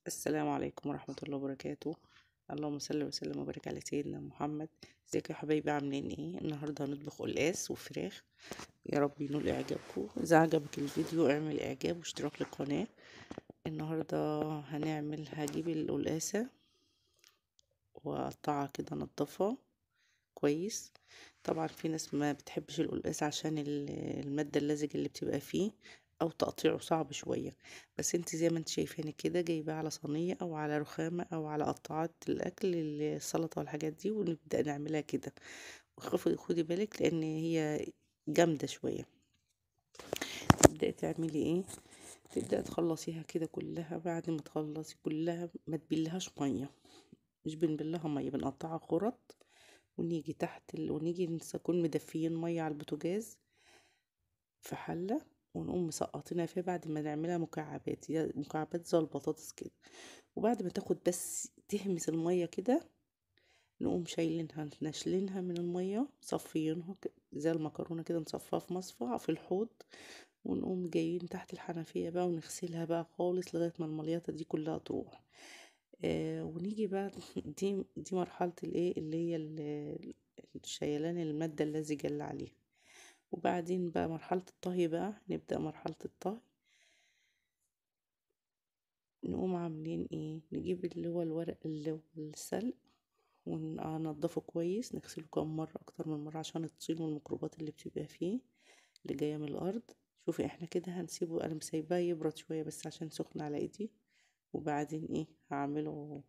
السلام عليكم ورحمة الله وبركاته اللهم صل وسلم وبارك على سيدنا محمد ازيكم يا حبايبي عاملين ايه النهارده هنطبخ قلقاس وفراخ يا رب ينول اعجابكم اذا عجبك الفيديو اعمل اعجاب واشتراك للقناة النهارده هنعمل هجيب القلقاسة واقطعها كده انضفها كويس طبعا في ناس ما بتحبش القلقاس عشان المادة اللزجة اللي بتبقى فيه او تقطيعه صعب شوية بس انت زي ما انت شايفاني كده جايباه على صينية او على رخامة او على قطعات الاكل السلطة والحاجات دي ونبدأ نعملها كده خدي بالك لان هي جامدة شوية تبدأ تعملي ايه تبدأ تخلصيها كده كلها بعد ما تخلصي كلها ما تبلهاش مية مش بنبلها مية بنقطعها خرط ونيجي تحت ال... ونيجي نكون مدفيين مية على البوتاجاز في حلة ونقوم مسقطينها فيها بعد ما نعملها مكعبات مكعبات زي البطاطس كده وبعد ما تاخد بس تهمس المية كده نقوم شايلينها نشلينها من المية صفيينها زي المكرونة كده نصفيها في مصفى في الحوض ونقوم جايين تحت الحنفية بقى ونغسلها بقى خالص لغاية ما المليطة دي كلها تروح آه ونيجي بقى دي دي مرحلة الايه اللي هي الشيلان المادة اللزجة اللي عليها وبعدين بقى مرحلة الطهي بقى نبدأ مرحلة الطهي نقوم عاملين ايه نجيب اللي هو الورق اللي هو السلق وننضفه كويس نغسله كم مرة اكتر من مرة عشان الطين والميكروبات اللي بتبقى فيه اللي جاية من الارض شوفي احنا كده هنسيبه انا مسيباه يبرد شوية بس عشان سخن على ايدي وبعدين ايه هعمله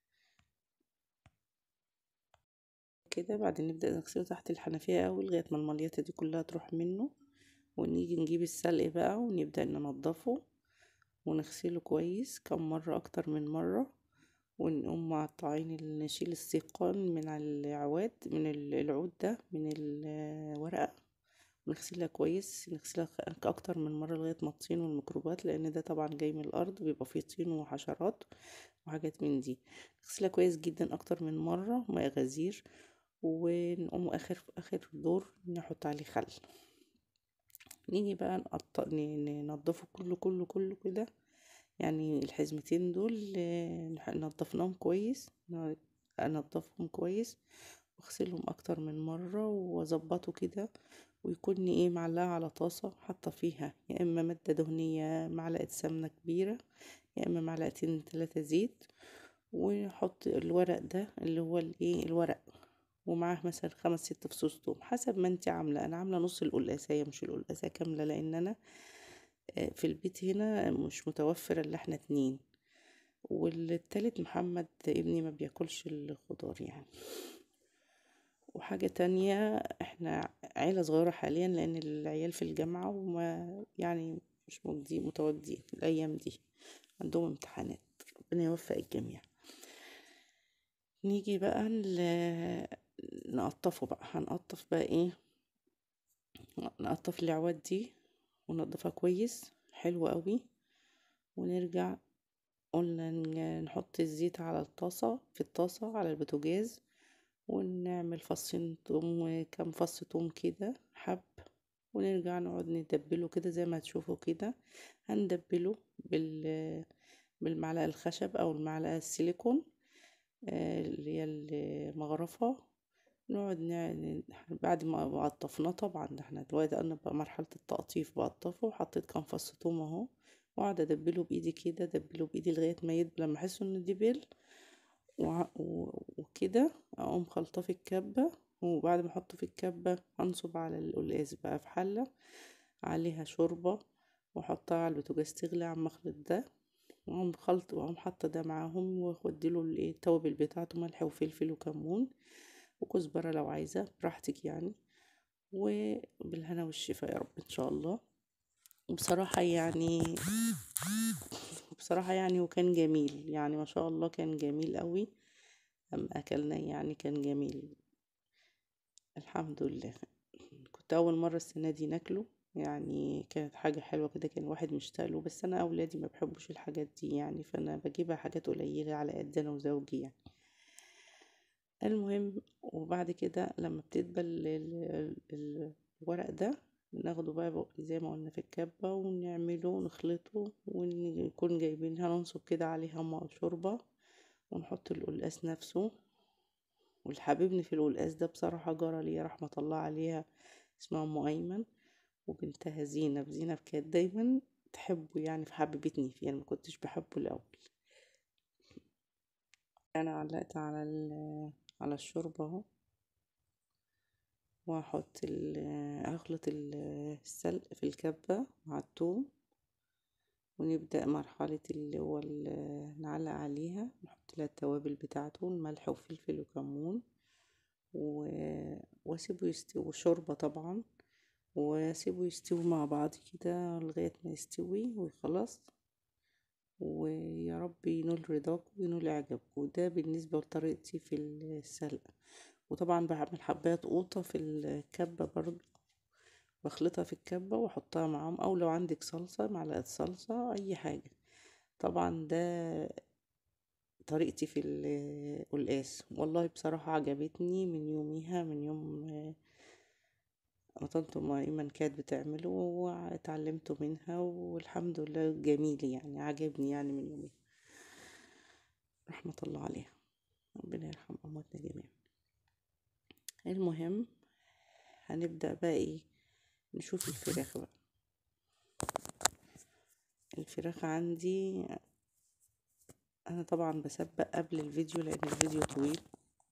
كده بعدين نبدأ نغسله تحت الحنفية أوي لغاية ما المليطة دي كلها تروح منه ونيجي نجيب السلق بقى ونبدأ ننضفه ونغسله كويس كم مرة أكتر من مرة ونقوم مقطعين نشيل السيقان من العواد من العود ده من الورقة ونغسلها كويس نغسلها أكتر من مرة لغاية ما الطين والميكروبات لأن ده طبعا جاي من الأرض بيبقى فيه طين وحشرات وحاجات من دي نغسلها كويس جدا أكتر من مرة ماء غزير ونقوم اخر اخر دور نحط عليه خل نيجي بقى نقطع ننضفه كله كله كله كده يعني الحزمتين دول نضفناهم كويس انضفهم كويس واغسلهم اكتر من مرة واظبطه كده ويكون ايه معلقة على طاسة حاطة فيها يا اما مادة دهنية معلقة سمنة كبيرة يا اما معلقتين ثلاثة زيت ونحط الورق ده اللي هو الايه الورق ومعاه مثلا خمس ست فصوص توم حسب ما انت عامله انا عامله نص القلقاسيه مش القلقاسه كامله لان انا في البيت هنا مش متوفر الا احنا اتنين والتالت محمد ابني ما بياكلش الخضار يعني وحاجة تانية احنا عيلة صغيرة حاليا لان العيال في الجامعة وما يعني مش متواجدين الايام دي عندهم امتحانات ربنا يوفق الجميع نيجي بقى نقطفه بقى هنقطف بقى ايه نقطف العواد دي وننضفها كويس حلو قوي ونرجع قلنا نحط الزيت على الطاسة في الطاسة على البوتاجاز ونعمل فصين توم كام فص توم كده حب ونرجع نقعد ندبله كده زي ما تشوفوا كده هندبله بال بالمعلقة الخشب او المعلقة السيليكون اللي هي المغرفة نقعد نعمل بعد ما قطفناه طبعا ده احنا دلوقتي انا بقى مرحلة التقطيف بقطفه وحطيت كام فص توم اهو واقعد ادبله بايدي كده ادبله بايدي لغاية ما يدبل لما احس انه دبل وكده اقوم خلطاه في الكبة وبعد ما احطه في الكبة انصب على القلقاس بقى في حلة عليها شوربة واحطها على البوتاجاز تغلي على المخلط ده واقوم خلط واقوم حاطه ده معاهم واديله الايه التوابل بتاعته ملح وفلفل وكمون وكزبرة لو عايزة براحتك يعني وبالهنا والشفا يا رب ان شاء الله وبصراحة يعني بصراحة يعني وكان جميل يعني ما شاء الله كان جميل قوي اما اكلناه يعني كان جميل الحمد لله كنت اول مرة السنة دي ناكله يعني كانت حاجة حلوة كده كان الواحد مشتاق له بس انا اولادي ما بحبوش الحاجات دي يعني فانا بجيبها حاجات قليلة على قد انا وزوجي يعني المهم وبعد كده لما بتدبل الورق ده ناخده بقى زي ما قلنا في الكبة ونعمله ونخلطه ونكون جايبينها ننصب كده عليها ماء شوربة ونحط القلقاس نفسه واللي حبيبني في القلقاس ده بصراحة جارة ليا رحمة الله عليها اسمها ام ايمن وبنتها زينب زينب كانت دايما تحبه يعني فحببتني فيه انا ما كنتش بحبه الاول انا علقت على على الشوربه اهو واحط هخلط السلق في الكبه مع الثوم ونبدأ مرحلة اللي هو نعلق عليها نحط لها التوابل بتاعته الملح وفلفل وكمون و... واسيبه يستوي وشوربة طبعا واسيبه يستوي مع بعض كده لغاية ما يستوي ويخلص ويا رب ينول رضاكم وينول اعجابكم ده بالنسبة لطريقتي في السلق وطبعا بعمل حبات قوطة في الكبة برضو بخلطها في الكبة واحطها معاهم او لو عندك صلصة معلقة صلصة اي حاجة طبعا ده طريقتي في القلقاس والله بصراحة عجبتني من يوميها من يوم ما طنط ايمن كانت بتعمله واتعلمته منها والحمد لله جميل يعني عجبني يعني من يوميها رحمة الله عليها ربنا يرحم امواتنا جميعا المهم هنبدأ بقى ايه نشوف الفراخ بقى الفراخ عندي انا طبعا بسبق قبل الفيديو لان الفيديو طويل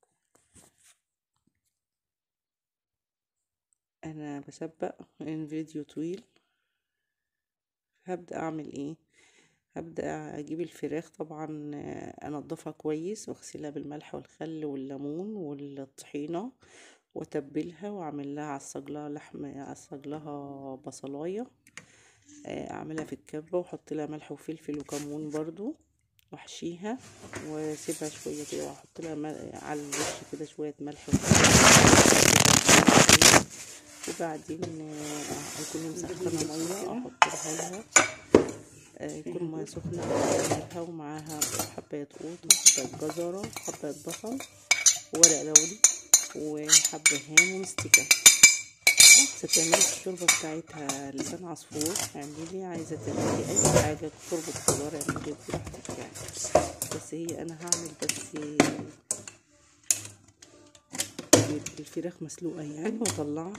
انا بسبق لان الفيديو طويل هبدأ اعمل ايه هبدأ اجيب الفراخ طبعا انضفها كويس واغسلها بالملح والخل والليمون والطحينة واتبلها واعمل لها اعصج لها لحم اعصج لها بصلايه اعملها في الكبه واحط لها ملح وفلفل وكمون برضو واحشيها واسيبها شويه كده واحط لها على الوش كده شويه ملح وبعدين اكون مسخنه ميه احط لها يكون ميه سخنه اعملها ومعاها حبايه قوط وحبايه جزره وحبايه بصل وورق لوري وحبة هام ومستكة عايزة تعملي الشوربة بتاعتها لسان عصفور اعملي عايزة تعملي أي حاجة شوربة خضار اعملي براحتك يعني بس هي أنا هعمل بس الفراخ مسلوقة يعني واطلعها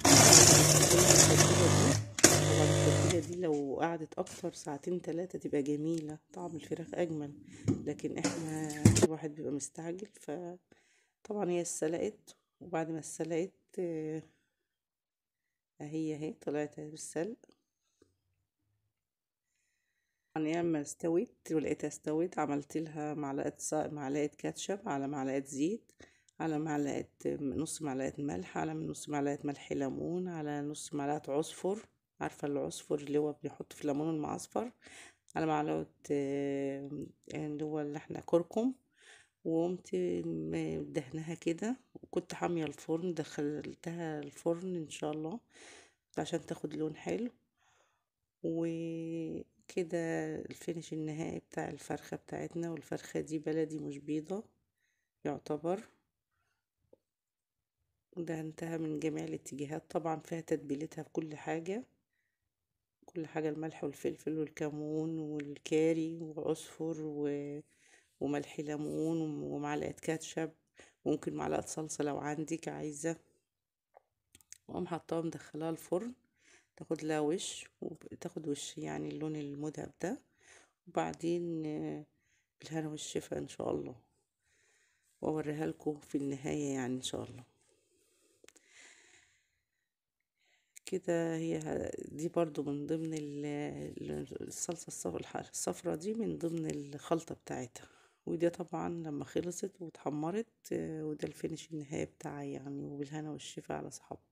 طبعا التتبيلة دي لو قعدت أكتر ساعتين تلاتة تبقى جميلة طعم الفراخ أجمل لكن احنا الواحد بيبقى مستعجل ف طبعا هي اتسلقت وبعد ما اتسلقت اهي اهي طلعت بالسلق يعني لما استوت ولقيتها استوت عملت لها معلقه صا... معلقه كاتشب على معلقه زيت على معلقه نص معلقه ملح على نص معلقه ملح ليمون على نص معلقه عصفر عارفه العصفر اللي هو بنحط في الليمون المعصفر على معلقه اللي هو اللي احنا كركم وقمت دهنها كده وكنت حامية الفرن دخلتها الفرن ان شاء الله عشان تاخد لون حلو وكده الفينش النهائي بتاع الفرخة بتاعتنا والفرخة دي بلدي مش بيضة يعتبر دهنتها من جميع الاتجاهات طبعا فيها تتبيلتها في كل حاجة كل حاجة الملح والفلفل والكمون والكاري وعصفر و... وملح ليمون ومعلقة كاتشب ممكن معلقة صلصة لو عندك عايزة واقوم حطاها مدخلاها الفرن تاخد لها وش وتاخد وش يعني اللون المذهب ده وبعدين بالهنا والشفا ان شاء الله واوريها لكم في النهاية يعني ان شاء الله كده هي دي برضو من ضمن الصلصة الصفرة دي من ضمن الخلطة بتاعتها ودي طبعا لما خلصت واتحمرت وده الفينش النهائي بتاعي يعني وبالهنا والشفا على صحابكم